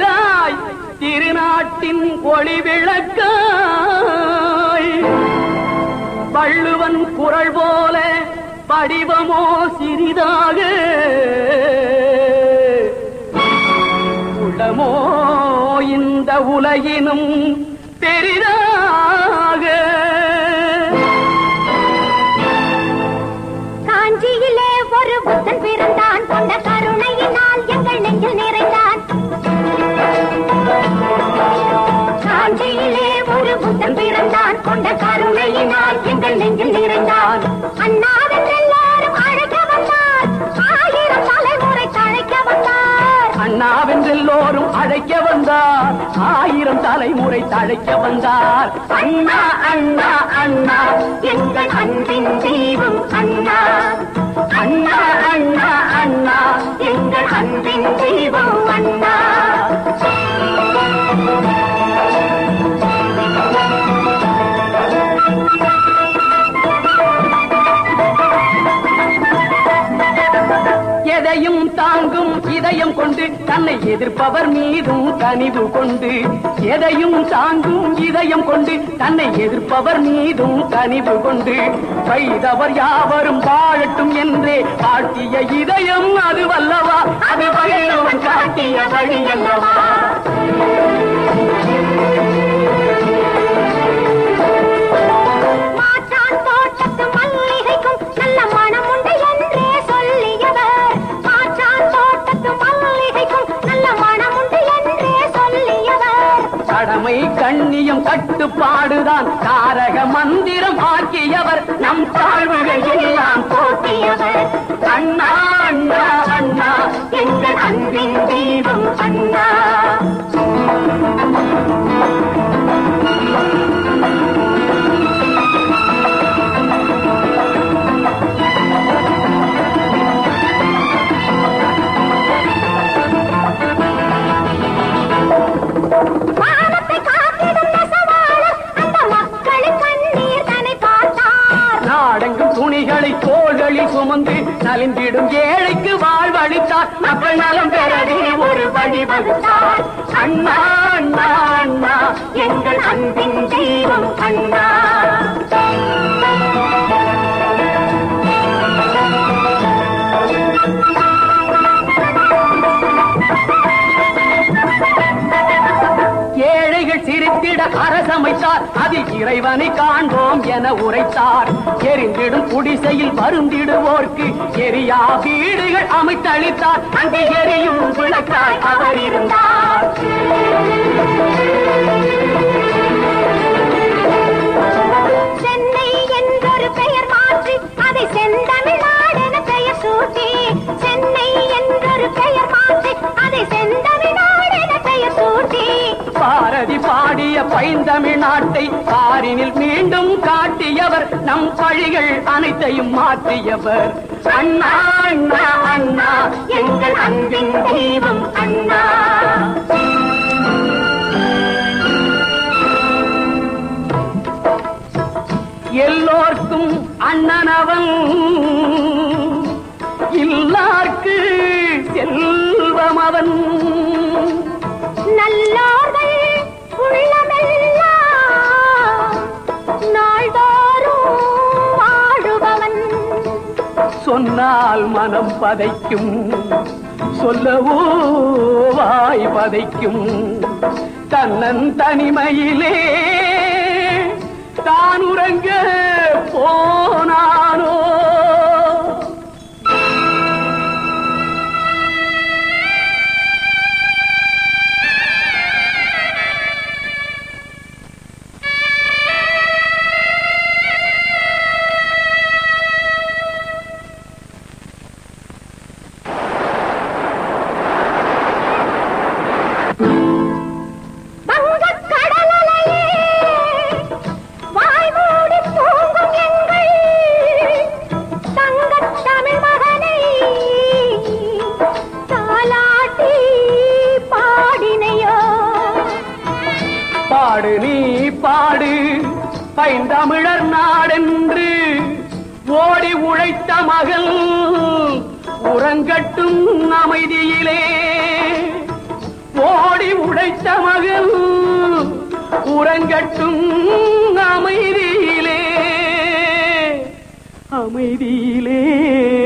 விளக்காய் திருநாட்டின் ஒளி விளக்காய் வள்ளுவன் குரல் போல வடிவமோ சிறிதாக உள்ளமோ இந்த உலகினும் பெரிதாக காஞ்சியிலே ஒரு புத்தன் பிறந்தான் கொண்ட கருணையினால் எங்கள் நெஞ்சில் நிறைந்தான் காஞ்சியிலே ஒரு புத்தன் பிறந்தான் கொண்ட கருணையினால் எங்கள் நெஞ்சில் நிறைந்தான் அண்ணாவின் எல்லாரும் அழைக்க வந்தார் ஆயிரம் தலைமுறை தழைக்க வந்தார் அண்ணாவென்றெல்லோரும் அழைக்க வந்தார் ஆயிரம் தலைமுறை தழைக்க வந்தார் அண்ணா அண்ணா அண்ணா எங்கள் அன்பின் தெய்வம் அண்ணா அண்ணா அண்ணா அண்ணா எங்கள் அன்பின் தெய்வம் அண்ணா எதையும் தாங்கும் இதயம் கொண்டு தன்னை எதிர்ப்பவர் மீதும் கனிவு கொண்டு எதையும் தாங்கும் இதயம் கொண்டு தன்னை எதிர்ப்பவர் மீதும் கனிவு கொண்டு வைதவர் யாவரும் வாழட்டும் என்றே காட்டிய இதயம் அது வல்லவா அது வல்லவன் காட்டிய வழி அல்லவா மாற்றான் தோட்டத்து மல்லிகைக்கும் நல்ல மனம் உண்டு என்றே சொல்லியவர் மாற்றான் தோட்டத்து மல்லிகைக்கும் நல்ல மனம் உண்டு என்றே சொல்லியவர் கடமை கண்ணியம் கட்டுப்பாடுதான் தாரக மந்திரம் ஆக்கியவர் நம் தாழ்வுகள் எல்லாம் போக்கியவர் அண்ணா அண்ணா அண்ணா எங்கள் அன்பின் தெய்வம் அண்ணா வானத்தை காத்திடும் நெசவாளர் அந்த மக்களின் கண்ணீர் தன்னை பார்த்தார் நாடெங்கும் துணிகளை தோள்களில் சுமந்து நலிந்திடும் ஏழைக்கு வாழ்வழித்தார் மக்கள் நலம் பெறவே ஒரு வழி வகுத்தார் அண்ணா அண்ணா அண்ணா எங்கள் அன்பின் தெய்வம் அண்ணா ஏழைகள் சிரித்திட அரசமைத்தார் அதில் இறைவனை காண்போம் என உரைத்தார் எரிந்திடும் குடிசையில் வருந்திடுவோர்க்கு எரியா வீடுகள் அமைத்தளித்தார் அங்கே எரியும் விளக்காய் அவர் இருந்தார் சென்னை என்றொரு பெயர் மாற்றி அதை செந்தமிழ்நாடு என பெயர் சூட்டி சென்னை என்றொரு பெயர் மாற்றி அதை செந்தமிழ்நாடு என பெயர் சூட்டி பாரதி பாடிய பைந்தமிழ்நாட்டை பாரினில் மீண்டும் காட்டியவர் நம் பழிகள் அனைத்தையும் மாற்றியவர் அண்ணா அண்ணா அண்ணா எங்கள் அன்பின் தெய்வம் அண்ணா எல்லோர்க்கும் அண்ணனவன் இல்லார்க்கு செல்வம் அவன் நல்லோர்கள் உள்ளமெல்லாம் நாள்தோறும் வாழுபவன் சொன்னால் மனம் பதைக்கும் சொல்லவோ வாய் பதைக்கும் தன்னன் தனிமையிலே தான் உறங்க போனானோ வங்கக் கடலலையே வாய் மூடி தூங்கும் எங்கள் தங்கத் தமிழ் மகனை தாலாட்டி பாடினையோ பாடு நீ பாடு பைந்தமிழர் நாடென்று ஓடி உழைத்த மகள் உறங்கட்டும் அமைதியிலே ஓடி உடைத்த மகள் உறங்கட்டும் அமைதியிலே அமைதியிலே